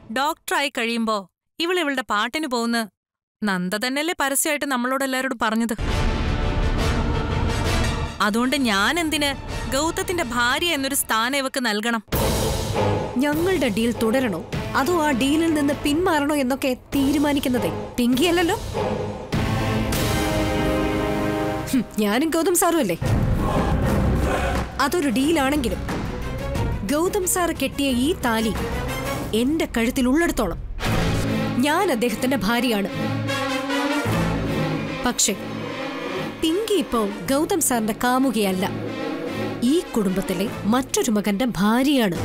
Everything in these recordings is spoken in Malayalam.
ഡോക്ടറായി കഴിയുമ്പോ ഇവൾ ഇവളുടെ പാട്ടിന് പോകുന്ന നന്ദ തന്നെയല്ലേ പരസ്യമായിട്ട് നമ്മളോട് എല്ലാവരോടും പറഞ്ഞത് അതുകൊണ്ട് ഞാൻ എന്തിന് ഗൗതത്തിന്റെ ഭാര്യ എന്നൊരു സ്ഥാനം ഇവക്ക് നൽകണം ഞങ്ങളുടെ ഡീൽ തുടരണോ അതോ ആ ഡീലിൽ നിന്ന് പിന്മാറണോ എന്നൊക്കെ തീരുമാനിക്കുന്നതേ പിങ്കിയല്ലല്ലോ ഹും, ഞാനും ഗൗതം സാറും അല്ലേ അതൊരു ഡീലാണെങ്കിലും ഗൗതം സാറ് കെട്ടിയ ഈ താലി എന്റെ കഴുത്തിൽ ഉള്ളിടത്തോളം ഞാൻ അദ്ദേഹത്തിന്റെ ഭാര്യയാണ് പക്ഷേ പിങ്കി ഇപ്പോ ഗൗതം സാറിന്റെ കാമുകയല്ല ഈ കുടുംബത്തിലെ മറ്റൊരു മകന്റെ ഭാര്യയാണ്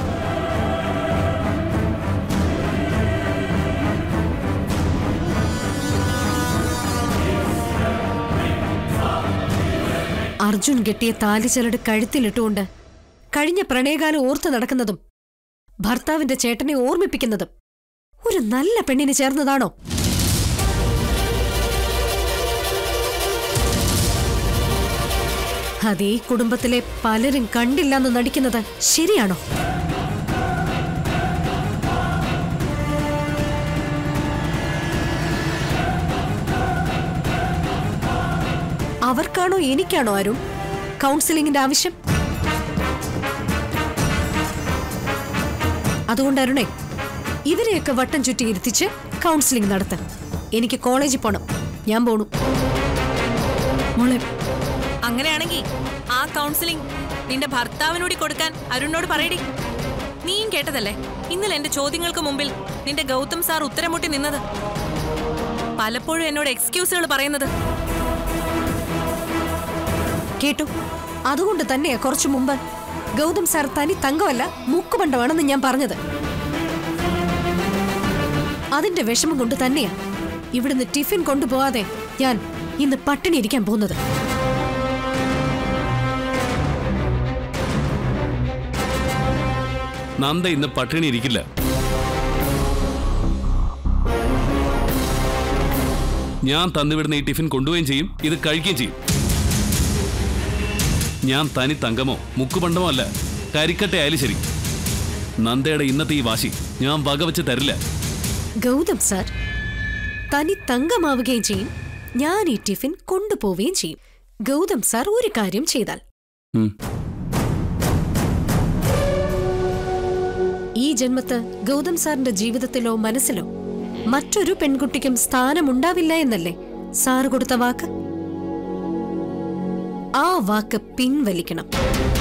അർജുൻ കെട്ടിയ താലിച്ചരട് കഴുത്തിലിട്ടുകൊണ്ട് കഴിഞ്ഞ പ്രണയകാലം ഓർത്തു നടക്കുന്നതും ഭർത്താവിന്റെ ചേട്ടനെ ഓർമ്മിപ്പിക്കുന്നതും ഒരു നല്ല പെണ്ണിന് ചേർന്നതാണോ അതേ കുടുംബത്തിലെ പലരും കണ്ടില്ലെന്ന് നടിക്കുന്നത് ശരിയാണോ അവർക്കാണോ എനിക്കാണോ അരുൺ കൗൺസിലിംഗിന്റെ ആവശ്യം അതുകൊണ്ട് അരുണേ ഇവരെയൊക്കെ വട്ടം ചുറ്റി ഇരുത്തിച്ച് കൗൺസിലിംഗ് നടത്ത എനിക്ക് കോളേജിൽ പോണം ഞാൻ പോണു മോളെ അങ്ങനെയാണെങ്കിൽ ആ കൗൺസിലിംഗ് നിന്റെ ഭർത്താവിനോട് കൊടുക്കാൻ അരുണിനോട് പറയടി നീയും കേട്ടതല്ലേ ഇന്നലെ എന്റെ ചോദ്യങ്ങൾക്ക് മുമ്പിൽ നിന്റെ ഗൗതം സാർ ഉത്തരം മുട്ടി നിന്നത് പലപ്പോഴും എന്നോട് എക്സ്ക്യൂസുകൾ പറയുന്നത് കേട്ടു അതുകൊണ്ട് തന്നെയാ കുറച്ചു മുമ്പ് ഗൗതം സാർ തനി തങ്കമല്ല മുക്കുപണ്ടമാണെന്ന് ഞാൻ പറഞ്ഞത് അതിന്റെ വിഷമം കൊണ്ട് തന്നെയാ ഇവിടുന്ന് ടിഫിൻ കൊണ്ടുപോകാതെ ഞാൻ ഇന്ന് പട്ടിണി ഇരിക്കാൻ പോകുന്നത് നന്ദ ഇന്ന് പട്ടിണി ഇരിക്കില്ല ഞാൻ തന്നുവിടുന്ന ഈ ടിഫിൻ കൊണ്ടുപോവുകയും ചെയ്യും ഇത് കഴിക്കുകയും ചെയ്യും ഞാൻ തനി തങ്കമോ മുക്കുപണ്ടമോ അല്ല കരിക്കട്ടെ ആയാലും ശരി നന്ദയുടെ ഇന്നത്തെ ഈ വാശി ഞാൻ വകവെച്ച് തരില്ല ഗൗതം സാർ തനി തങ്കമാവുകയും ചെയ്യും ഞാൻ ഈ ടിഫിൻ കൊണ്ടുപോവുകയും ചെയ്യും ഗൗതം സാർ ഒരു കാര്യം ചെയ്താൽ ഉം. ഈ ജന്മത്ത് ഗൗതം സാറിന്റെ ജീവിതത്തിലോ മനസ്സിലോ മറ്റൊരു പെൺകുട്ടിക്കും സ്ഥാനമുണ്ടാവില്ല എന്നല്ലേ സാറ് കൊടുത്ത വാക്ക് ആ വാക്ക് പിൻവലിക്കണം